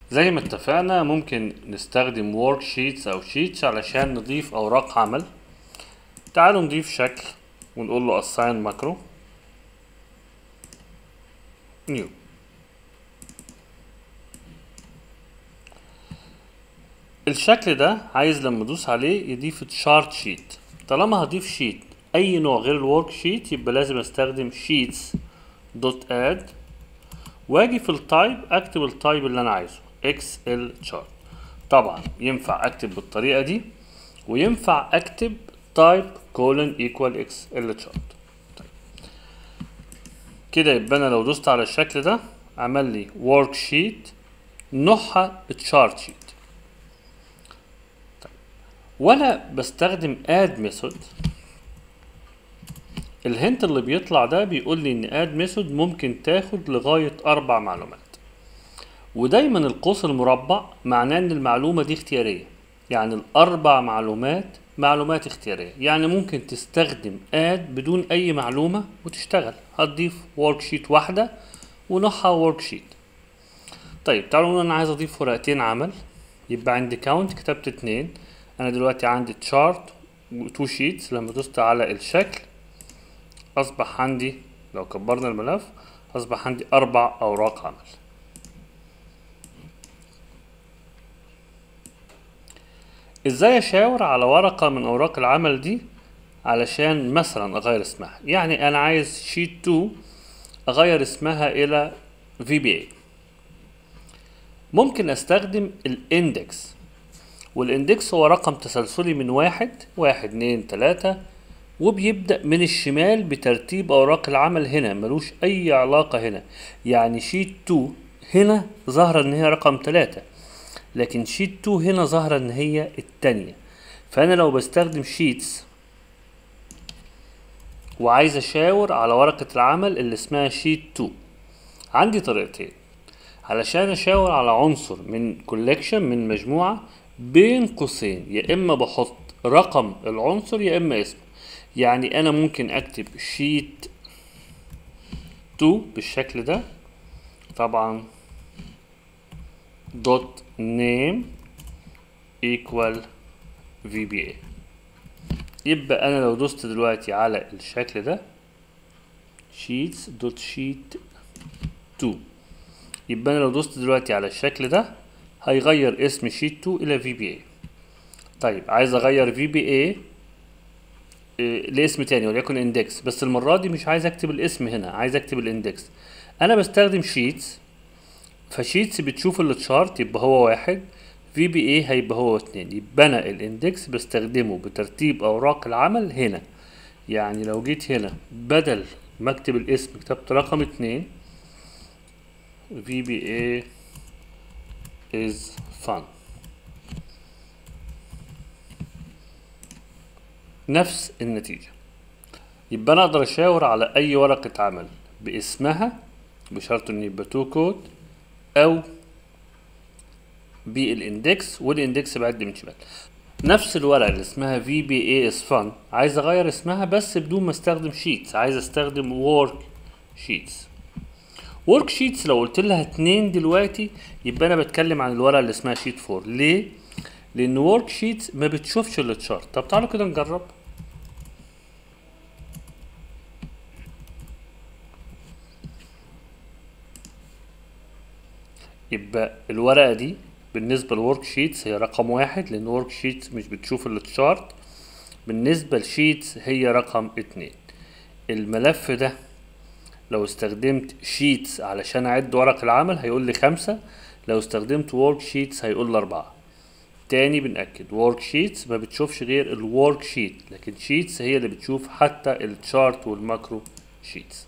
زي ما اتفقنا ممكن نستخدم work sheets او sheets علشان نضيف اوراق عمل تعالوا نضيف شكل ونقول له assign macro new الشكل ده عايز لما ادوس عليه يضيف تشارت شيت طالما هضيف شيت اي نوع غير الورك شيت يبقى لازم استخدم sheets دوت اد واجي في التايب اكتب التايب اللي انا عايزه اكسل شارت طبعا ينفع اكتب بالطريقه دي وينفع اكتب تايب كولن ايكوال اكس ال شارت كده يبقى انا لو دوست على الشكل ده عمل لي ورك شيت نوعها تشارت شيت وانا بستخدم اد ميثود الهنت اللي بيطلع ده بيقول لي ان اد ميثود ممكن تاخد لغايه اربع معلومات ودايما القوس المربع معناه ان المعلومه دي اختياريه يعني الاربع معلومات معلومات اختياريه يعني ممكن تستخدم اد بدون اي معلومه وتشتغل هتضيف ورك شيت واحده ونوعها ورك شيت طيب تعالوا نقول انا عايز اضيف ورقتين عمل يبقى عندي كاونت كتبت اتنين انا دلوقتي عندي تشارت وتو شيتس لما دوست على الشكل اصبح عندي لو كبرنا الملف اصبح عندي اربع اوراق عمل ازاي اشاور على ورقة من اوراق العمل دي علشان مثلا اغير اسمها يعني انا عايز شيت 2 اغير اسمها الى في بي اي ممكن استخدم الاندكس والاندكس هو رقم تسلسلي من واحد واحد اتنين تلاتة وبيبدأ من الشمال بترتيب أوراق العمل هنا ملوش أي علاقة هنا يعني شيت 2 هنا ظاهرة إن هي رقم تلاتة لكن شيت 2 هنا ظاهرة إن هي التانية فأنا لو بستخدم شيتس وعايز أشاور على ورقة العمل اللي اسمها شيت 2 عندي طريقتين علشان أشاور على عنصر من كولكشن من مجموعة بين قوسين يا إما بحط رقم العنصر يا إما اسمه يعني انا ممكن اكتب شيت 2 بالشكل ده طبعا دوت نيم equal VBA يبقى انا لو دوست دلوقتي على الشكل ده sheets دوت sheet 2 يبقى انا لو دوست دلوقتي على الشكل ده هيغير اسم sheet 2 الى VBA طيب عايز اغير VBA لاسم تاني وليكن اندكس بس المرة دي مش عايز اكتب الاسم هنا عايز اكتب الاندكس انا بستخدم شيتس فشيتس بتشوف التشارت يبقى هو واحد في بي اي هيبقى هو اتنين يبقى انا الاندكس بستخدمه بترتيب اوراق العمل هنا يعني لو جيت هنا بدل ما اكتب الاسم كتبت رقم اتنين في بي اي is fun نفس النتيجة يبقى أنا أقدر أشاور على أي ورقة عمل باسمها بشرط إن يبقى تو كود أو بالاندكس والاندكس بعد من شمال نفس الورقة اللي اسمها في بي اي اس فان عايز اغير اسمها بس بدون ما استخدم شيتس عايز استخدم وورك شيتس ورك شيتس لو قلت لها اتنين دلوقتي يبقى انا بتكلم عن الورقة اللي اسمها شيت فور ليه؟ لان ورك شيتس ما بتشوفش التشارت طب تعالوا كده نجرب يبقى الورقة دي بالنسبة لورك شيتس هي رقم واحد لأن ورك شيتس مش بتشوف التشارت بالنسبة لشيتس هي رقم اتنين الملف ده لو استخدمت شيتس علشان أعد ورق العمل هيقول لي خمسة لو استخدمت ورك شيتس هيقول لي أربعة تاني بنأكد ورك شيتس ما بتشوفش غير الورك شيت لكن شيتس هي اللي بتشوف حتى الشارت والماكرو شيتس